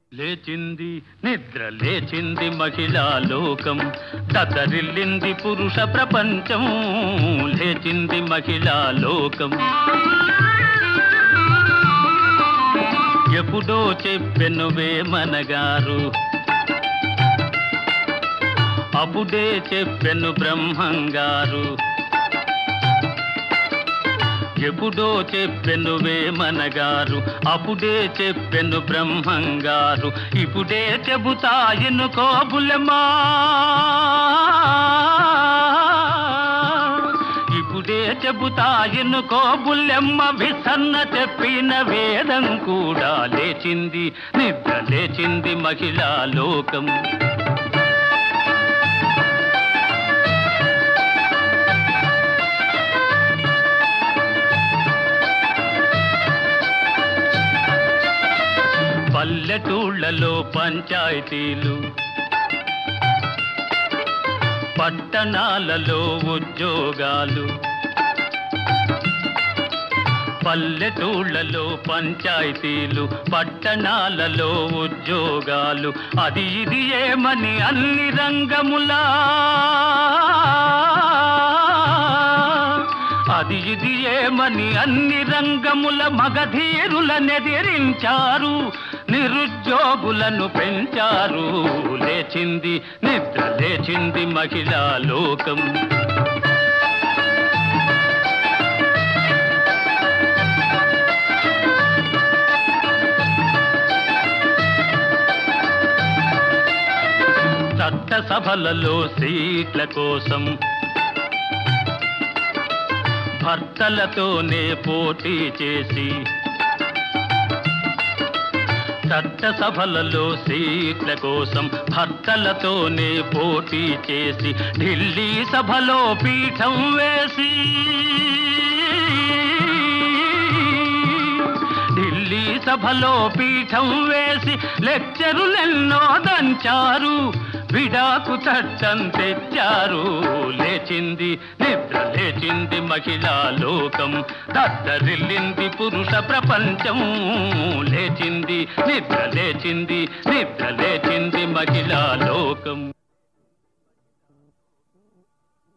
లేచింది నిద్ర లేచింది మహిళా లోకం దతరిల్లింది పురుష ప్రపంచం లేచింది మహిళా లోకం ఎప్పుడో చెప్పెను వేమనగారు అప్పుడే చెప్పెను బ్రహ్మంగారు ఎప్పుడో చెప్పెను వేమనగారు అప్పుడే చెప్పెను బ్రహ్మంగారు ఇప్పుడే చెబుతా ఎన్నుకో బుల్లెమ్మా ఇప్పుడే చెబుతా ఎన్నుకో బుల్లెమ్మ విసన్న చెప్పిన వేదం కూడా లేచింది నిద్ర లేచింది మహిళా లోకం పల్లెటూళ్ళలో పంచాయతీలు పట్టణాలలో ఉద్యోగాలు పల్లెటూళ్ళలో పంచాయతీలు పట్టణాలలో ఉద్యోగాలు అది ఇది ఏమని అన్ని రంగములా అది ఇది ఏమని అన్ని రంగముల మగధీరులనెదిరించారు నిరుద్యోగులను పెంచారు లేచింది నిద్ర లేచింది మహిళా లోకం చట్టసభలలో సీట్ల కోసం భర్తలతోనే పోటీ చేసి చట్టసభలలో సీట్ల కోసం భర్తలతోనే పోటీ చేసి ఢిల్లీ సభలో పీఠం వేసి ఢిల్లీ సభలో పీఠం వేసి లెక్చరులెన్నో దంచారు విడాకు చట్టం తెచ్చారు లేచింది నిద్ర లేచింది మహిళా లోకం దద్దరిల్లింది పురుష ప్రపంచం లేచింది నిద్ర లేచింది నిద్ర లేచింది మహిళా లోకం